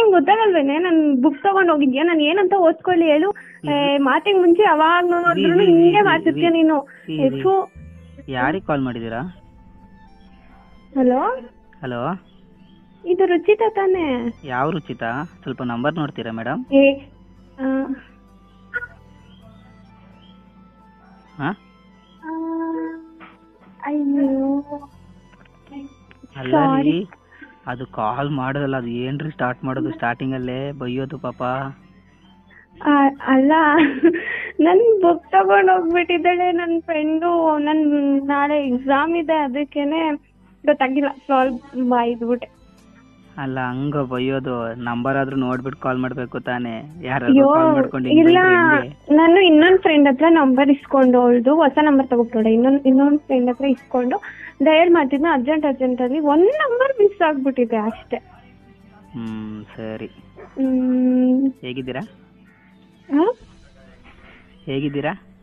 ನಿಂಗೆ ಗೊತ್ತಾಗಲ್ವೇನೆ ನಾನು ಬುಕ್ ತಗೊಂಡ್ ಹೋಗಿದ್ಯಾ ನಾನು ಏನಂತ ಓದ್ಕೊಳ್ಳಿ ಹೇಳು ಏ, ಮಾತಿಗೆ ಮುಂಚೆ ಯಾವಾಗ ನೋಡಿದ್ರು ರೀ, ರೀ, ಹಿಂಗೆ ರೀ, ಮಾಡ್ತಿರ್ತೀಯ ರೀ. ನೀನು ರೀ, ರೀ. ಎಷ್ಟು ಯಾರಿಗೆ ಕಾಲ್ ಮಾಡಿದ್ದೀರಾ ಹಲೋ ಹಲೋ ಇದು ರುಚಿತ ತಾನೇ ಯಾವ ರುಚಿತ ಸ್ವಲ್ಪ ನಂಬರ್ ನೋಡ್ತೀರಾ ಮೇಡಮ್ ಏ ಆ, ಹಾಂ ಆ, ಅಯ್ಯೋ ಅಲ್ಲ Sorry. ರೀ ಅದು ಕಾಲ್ ಮಾಡೋದಲ್ಲ ಅದು ಏನ್ರಿ ಸ್ಟಾರ್ಟ್ ಮಾಡೋದು ಸ್ಟಾರ್ಟಿಂಗಲ್ಲೇ ಬೈಯೋದು ಪಾಪ ಆ, ಅಲ್ಲ ನನ್ ಬುಕ್ ತಗೊಂಡ್ ಹೋಗ್ಬಿಟ್ಟಿದ್ದಾಳೆ ನನ್ ಫ್ರೆಂಡು ನನ್ ನಾಳೆ ಎಕ್ಸಾಮ್ ಇದೆ ಅದಕ್ಕೇನೆ ಗೊತ್ತಾಗಿಲ್ಲ ಸಾಲ್ವ್ ಬಾಯ್ದ್ಬಿಟ್ಟೆ ಅಲ್ಲ ಹಂಗ ಬೈಯೋದು ನಂಬರ್ ಆದ್ರೂ ನೋಡ್ಬಿಟ್ಟು ಕಾಲ್ ಮಾಡ್ಬೇಕು ತಾನೇ ಯಾರಾದ್ರೂ ಅಯ್ಯೋ ಕಾಲ್ ಮಾಡ್ಕೊಂಡು ಇಲ್ಲ ನಾನು ಇನ್ನೊಂದ್ ಫ್ರೆಂಡ್ ಹತ್ರ ನಂಬರ್ ಇಸ್ಕೊಂಡು ಅವಳ್ದು ಹೊಸ ನಂಬರ್ ತಗೊಬಿಟ್ಟೋಳೆ ಇನ್ನೊಂದ್ ಇನ್ನೊಂದ್ ಫ್ರೆಂಡ್ ಹತ್ರ ಇಸ್ಕೊಂಡು ಡಯಲ್ ಮಾಡ್ತಿದ್ನ ಅರ್ಜೆಂಟ್ ಅರ್ಜೆಂಟ್ ಅಲ್ಲಿ ಒಂದ್ ನಂಬರ್ ಮಿಸ್ ಆಗ್ಬಿಟ್ಟಿದೆ ಅಷ್ಟೇ ಹ್ಮ್ ಸರಿ ಹ್ಮ್ ಹೇಗಿದ್ದೀರಾ ಹಾ? ಹೇಗಿದ್ದೀರಾ